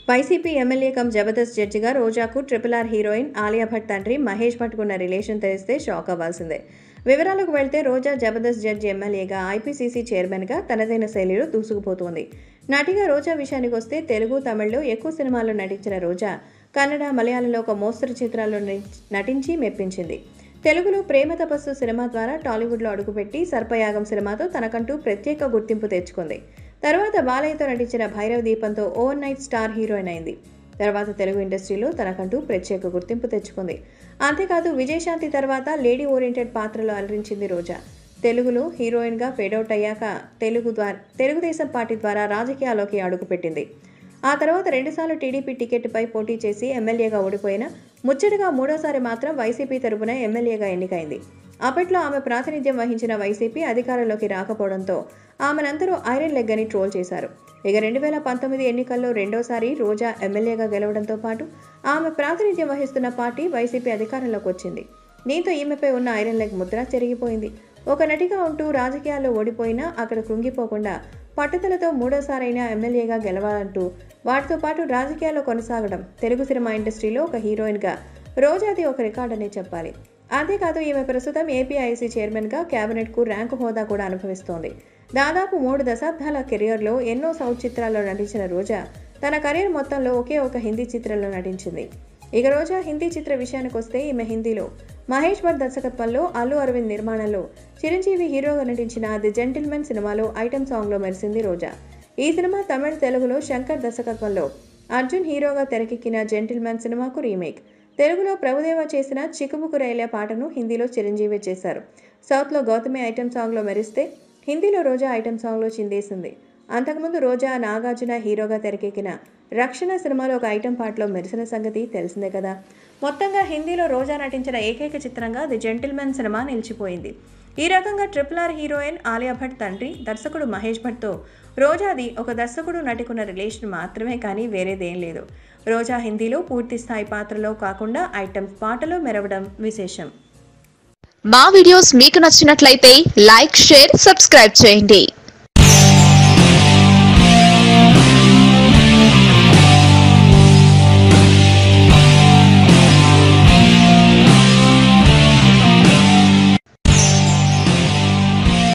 YCP MLA cum Jabardasth జడ్జిగా రోజాకు triple R heroine Alia Bhatt తండ్రి మహేష్ భట్కు ఉన్న రిలేషన్ తెలిస్తే షాక్ అవ్వాల్సిందే వివరాలకు వెళ్తే రోజా జబర్దస్త్ జడ్జి ఎమ్మెల్యేగా ఐపీసీసీ చైర్మన్గా తనదైన శైలిలో దూసుకుపోతోంది నటిగా రోజా విషయానికి వస్తే తెలుగు తమిళ్లో ఎక్కువ సినిమాల్లో నటించిన రోజా కన్నడ మలయాళంలో ఒక మోస్తరు చిత్రాల్లో నటించి మెప్పించింది తెలుగులో ప్రేమ తపస్సు సినిమా ద్వారా టాలీవుడ్లో అడుగుపెట్టి సర్పయాగం సినిమాతో తనకంటూ ప్రత్యేక గుర్తింపు తెచ్చుకుంది తర్వాత బాలయ్యతో నటించిన భైరవ దీపంతో ఓవర్ నైట్ స్టార్ హీరోయిన్ అయింది తర్వాత తెలుగు ఇండస్ట్రీలో తనకంటూ ప్రత్యేక గుర్తింపు తెచ్చుకుంది అంతేకాదు విజయశాంతి తర్వాత లేడీ ఓరియంటెడ్ పాత్రలో అలరించింది రోజా తెలుగులో హీరోయిన్గా ఫెడౌట్ అయ్యాక తెలుగు ద్వారా తెలుగుదేశం పార్టీ ద్వారా రాజకీయాల్లోకి అడుగుపెట్టింది ఆ తర్వాత రెండుసార్లు టీడీపీ టికెట్పై పోటీ చేసి ఎమ్మెల్యేగా ఓడిపోయిన ముచ్చటగా మూడోసారి మాత్రం వైసీపీ తరపున ఎమ్మెల్యేగా ఎన్నికైంది అప్పట్లో ఆమె ప్రాతినిధ్యం వహించిన వైసీపీ అధికారంలోకి రాకపోవడంతో ఆమెనందరూ ఐరన్ లెగ్ అని ట్రోల్ చేశారు ఇక రెండు వేల పంతొమ్మిది ఎన్నికల్లో రెండోసారి రోజా ఎమ్మెల్యేగా గెలవడంతో పాటు ఆమె ప్రాతినిధ్యం వహిస్తున్న పార్టీ వైసీపీ అధికారంలోకి వచ్చింది దీంతో ఈమెపై ఉన్న ఐరన్ లెగ్ ముద్ర చెరిగిపోయింది ఒక నటిగా ఉంటూ రాజకీయాల్లో ఓడిపోయినా అక్కడ కృంగిపోకుండా పట్టుదలతో మూడోసారైనా ఎమ్మెల్యేగా గెలవాలంటూ వాటితో పాటు రాజకీయాల్లో కొనసాగడం తెలుగు సినిమా ఇండస్ట్రీలో ఒక హీరోయిన్గా రోజాది ఒక రికార్డ్ అనే చెప్పాలి అంతేకాదు ఈమె ప్రస్తుతం ఏపీఐసీ చైర్మన్గా కేబినెట్కు ర్యాంకు హోదా కూడా అనుభవిస్తోంది దాదాపు మూడు దశాబ్దాల కెరియర్లో ఎన్నో సౌత్ చిత్రాల్లో నటించిన రోజా తన కెరీర్ మొత్తంలో ఒకే ఒక హిందీ చిత్రంలో నటించింది ఇక రోజా హిందీ చిత్ర విషయానికి వస్తే ఈమె హిందీలో మహేష్ భట్ దర్శకత్వంలో అల్లు అరవింద్ నిర్మాణంలో చిరంజీవి హీరోగా నటించిన ది జెంటిల్మెన్ సినిమాలో ఐటెం సాంగ్లో మెరిసింది రోజా ఈ సినిమా తమిళ తెలుగులో శంకర్ దర్శకత్వంలో అర్జున్ హీరోగా తెరకెక్కిన జెంటిల్మెన్ సినిమాకు రీమేక్ తెలుగులో ప్రభుదేవ చేసిన చిక్కుముకు రైలే పాటను హిందీలో చిరంజీవి చేశారు సౌత్లో గౌతమి ఐటెం సాంగ్లో మెరిస్తే హిందీలో రోజా ఐటెం సాంగ్లో చిందేసింది అంతకుముందు రోజా నాగార్జున హీరోగా తెరకెక్కిన రక్షణ సినిమాలో ఒక ఐటెం పాటలో మెరిసిన సంగతి తెలిసిందే కదా మొత్తంగా హిందీలో రోజా నటించిన ఏకైక చిత్రంగా ది జెంటిల్మెన్ సినిమా నిలిచిపోయింది ఈ రకంగా triple R heroine Alia Bhatt తండ్రి దర్శకుడు మహేష్ భట్తో రోజాది ఒక దర్శకుడు నటికున్న రిలేషన్ మాత్రమే కానీ వేరేదేం లేదు రోజా హిందీలో పూర్తి స్థాయి పాత్రలో కాకుండా ఐటమ్స్ పాటలో మెరవడం విశేషం మా వీడియోస్ మీకు నచ్చినట్లయితే లైక్ షేర్ సబ్స్క్రైబ్ చేయండి